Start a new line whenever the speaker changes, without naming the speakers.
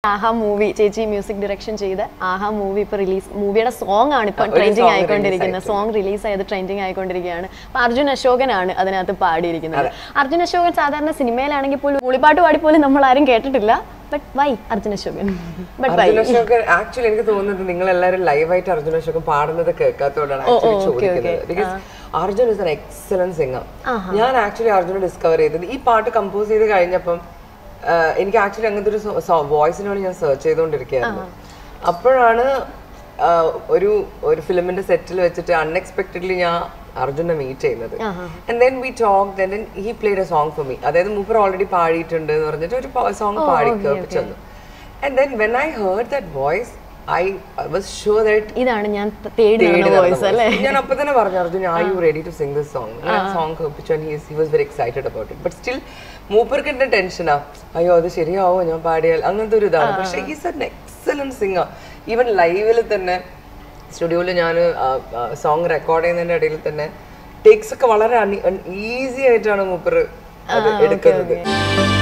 ആഹാ movie ചേച്ചി music direction ചെയ്ത് Aaha movie ഇപ്പൊ റിലീസ് മൂവിയുടെ സോങ് ആണ് ഇപ്പൊ
ഒരു
ട്രെൻഡിങ്
song
ആയിക്കൊണ്ടിരിക്കുന്നത്
release
സോങ് റിലീസ് ആയത് ട്രെൻഡിങ് ആയിക്കൊണ്ടിരിക്കുകയാണ് അപ്പൊ അർജുൻ അശോകനാണ് അതിനകത്ത് പാടിയിരിക്കുന്നത് അർജുൻ അശോകൻ സാധാരണ സിനിമയിലാണെങ്കിൽ പോലും മൂളിപ്പാട്ട് പാടി പോലും നമ്മൾ ആരും കേട്ടിട്ടില്ല but why Arjun Ashokan but why
Arjun Ashokan actually എനിക്ക് തോന്നുന്നത് നിങ്ങൾ എല്ലാവരും ലൈവായിട്ട് അർജുന അശോകൻ പാടുന്നത് കേൾക്കാത്തതുകൊണ്ടാണ് ആക്ച്വലി ചോദിക്കുന്നത് because Arjun is an excellent singer ഞാൻ ആക്ച്വലി അർജുനെ ഡിസ്കവർ ചെയ്തത് ഈ പാട്ട് കമ്പോസ് ചെയ്ത് കഴിഞ്ഞപ്പം ആ, എനിക്ക് ആക്ച്വലി അങ്ങനത്തെ ഒരു വോയിസിന് വേണ്ടി ഞാൻ സെർച്ച് ചെയ്തുകൊണ്ടിരിക്കുകയായിരുന്നു അപ്പോഴാണ് ആ, ഒരു ഒരു ഫിലിമിന്റെ സെറ്റിൽ വെച്ചിട്ട് അൺഎക്സ്പെക്ടഡ്ലി ഞാൻ അർജുനെ മീറ്റ് ചെയ്യുന്നത് and then we talk then he played a song for me അതായത് മൂപ്പർ ഓൾറെഡി പാടിയിട്ടുണ്ട് എന്ന് പറഞ്ഞിട്ട് ഒരു സോങ് പാടി കേൾപ്പിച്ചു തന്നു and then when I heard that voice I was sure that
ഇതാണ് ഞാൻ തേടി വോയിസ് അല്ലേ
ഞാൻ അപ്പൊ തന്നെ പറഞ്ഞു Arjun are you ready to sing this song song കേൾപ്പിച്ചു and he was very excited about it but still മൂപ്പർക്ക് എന്റെ ടെൻഷനാ അയ്യോ അത് ശരിയാവോ ഞാൻ പാടിയാൽ അങ്ങനത്തെ ഒരു ഇതാണ് പക്ഷേ is an excellent singer even ലൈവിൽ തന്നെ സ്റ്റുഡിയോയിൽ ഞാൻ സോങ് റെക്കോർഡ് ചെയ്യുന്നതിന്റെ ഇടയിൽ തന്നെ ടേക്സ് ഒക്കെ വളരെ ഈസി ആയിട്ടാണ് മൂപ്പർ അത് എടുക്കുന്നത്